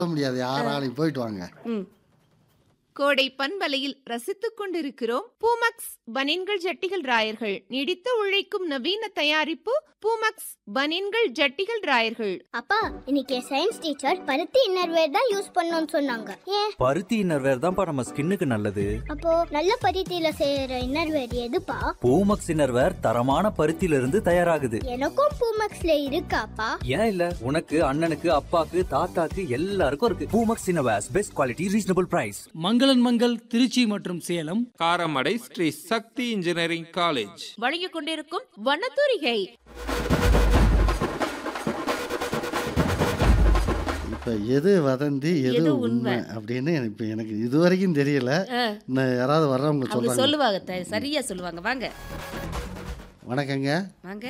சொல்ல முடியாது யாராலையும் போயிட்டு வாங்க ம் கோடை பண்பலையில் ரசித்துக் கொண்டிருக்கிறோம் பூமக்ஸ் பனின்கள் ஜட்டிகள் ராயர்கள் நீடித்து உழைக்கும் நவீன தயாரிப்பு பூமக்ஸ் பனின்கள் ஜட்டிகள் ராயர்கள் அப்பா இன்னைக்கு சயின்ஸ் டீச்சர் பருத்தி இன்னர்வேர் தான் யூஸ் பண்ணணும்னு சொன்னாங்க ஏன் பருத்தி இன்னர்வேர் தான்ப்பா நம்ம ஸ்கின்னுக்கு நல்லது அப்போ நல்ல பருத்தியில செய்யற இன்னர்வேர் எதுப்பா பூமக்ஸ் இன்னர்வேர் தரமான பருத்தியில இருந்து தயாராகுது எனக்கும் பூமக்ஸ்ல இருக்காப்பா ஏன் இல்ல உனக்கு அண்ணனுக்கு அப்பாக்கு தாத்தாக்கு எல்லாருக்கும் இருக்கு Poomex innerwears best quality reasonable price மங்களன் மங்கள் திருச்சி மற்றும் சேலம் காரமடை ஸ்ரீ சக்தி இன்ஜினியரிங் காலேஜ் வழங்கிக் கொண்டிருக்கும் வனத்தூரிகை இப்ப எது வதந்தி எது எது உண்மை உண்மை? அப்படின்னு எனக்கு இப்ப எனக்கு இதுவரைக்கும் தெரியல ஆ, இன்னும் யாராவது வர்றவங்க அவங்க சொல்றாங்க சொல்லுவாங்க த- சரியா சொல்லுவாங்க வாங்க வணக்கங்க வாங்க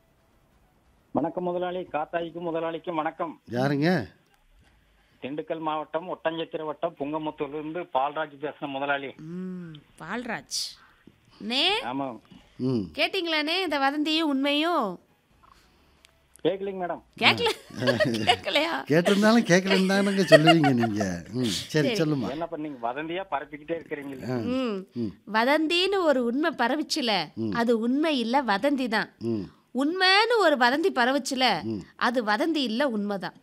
வணக்கம் முதலாளி காத்தாய்க்கும் முதலாளிக்கும் வணக்கம் யாருங்க திண்டுக்கல் மாவட்டம் ஒட்டஞ்சத்திர வட்டம் புங்கமுத்தூர்லேருந்து பால்ராஜ் பேசுறேன் முதலாளி ம் பால்ராஜ் நே ஆமா ம் கேட்டிங்களானே இந்த வதந்தியும் உண்மையும் கேட்கலிங்க மேடம் கேட்கல கேட்கலையா கேட்டிருந்தாலும் கேட்கலன்னு தானங்க சொல்லுவீங்க நீங்க ம் சரி சொல்லுமா என்ன பண்ணீங்க வதந்தியா பரப்பிக்கிட்டே இருக்கிறீங்களா ம் வதந்தின்னு ஒரு உண்மை பரவுச்சுல அது உண்மை இல்ல வதந்தி தான் ம் உண்மைன்னு ஒரு வதந்தி பரவுச்சுல அது வதந்தி இல்ல உண்மைதான்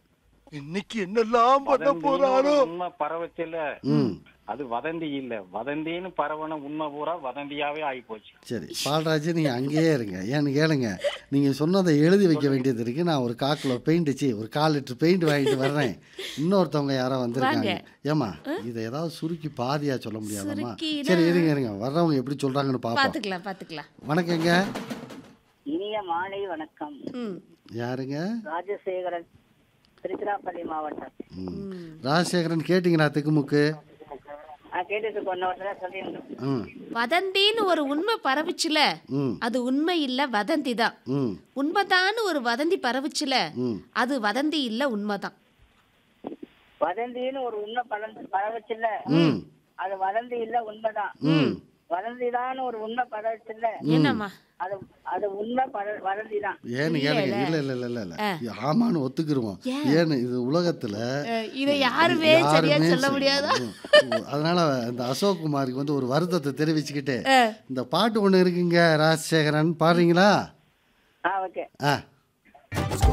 வதந்தின்னு உண்மை பரவச்சில்ல ம் அது வதந்தி இல்ல வதந்தின்னு பரவன உண்மை பூரா வதந்தியாவே ஆகி போச்சு சரி பால்ராஜ் நீங்கள் அங்கேயே இருங்க ஏன்னு கேளுங்க நீங்கள் சொன்னதை எழுதி வைக்க வேண்டியது இருக்கு நான் ஒரு காக்கிலோ பெயிண்ட் சி ஒரு கால் லிட்டர் பெயிண்ட் வாங்கிட்டு வர்றேன் இன்னொருத்தவங்க யாரோ வந்திருக்காங்க ஏமா இதை ஏதாவது சுருக்கி பாதியா சொல்ல முடியாதாம்மா சுருக்கினா- சரி இருங்க இருங்க வர்றவங்க எப்படி சொல்றாங்கன்னு பார்ப்போம் பாத்துக்கலாம் பாத்துக்கலாம் வணக்கங்க இனிய மாலை வணக்கம் ம் யாருங்க ராஜசேகரன் திருச்சிராப்பள்ளி மாவட்டம் ம். ராஜசேகரன் கேட்டிங்களா திக்குமுக்கு நான் கேட்டுட்டு கொண்ட உடனே சொல்லியிருந்தேன் ம் வதந்தின்னு ஒரு உண்மை பரவுச்சுல ம் அது உண்மை இல்ல வதந்தி தான் ம் உண்மைதான்னு ஒரு வதந்தி பரவுச்சுல ம் அது வதந்தி இல்ல உண்மைதான் வதந்தின்னு ஒரு உண்மை பறந்து பரவச்சில்ல ம் அது வதந்தி இல்ல உண்மைதான் ம் வதந்திதான் ஒரு உண்மை பரவச்சில்ல என்னம்மா அது அது உண்மை பர- வதந்திதான் ஏன்னு கேளுங்க இல்ல இல்ல இல்ல இல்ல இல்ல ஆமான்னு ஒத்துக்கிருவோம் ஏன்னு இது உலகத்துல இதை யாருமே சரியா யாருமே சொல்ல செ- முடியாதா ம். அதனால இந்த அசோக் குமாருக்கு வந்து ஒரு வருத்தத்தை தெரிவிச்சுக்கிட்டு இந்த பாட்டு ஒண்ணு இருக்குங்க ராஜசேகரன் பாடுறீங்களா ஆ ஓகே ஆ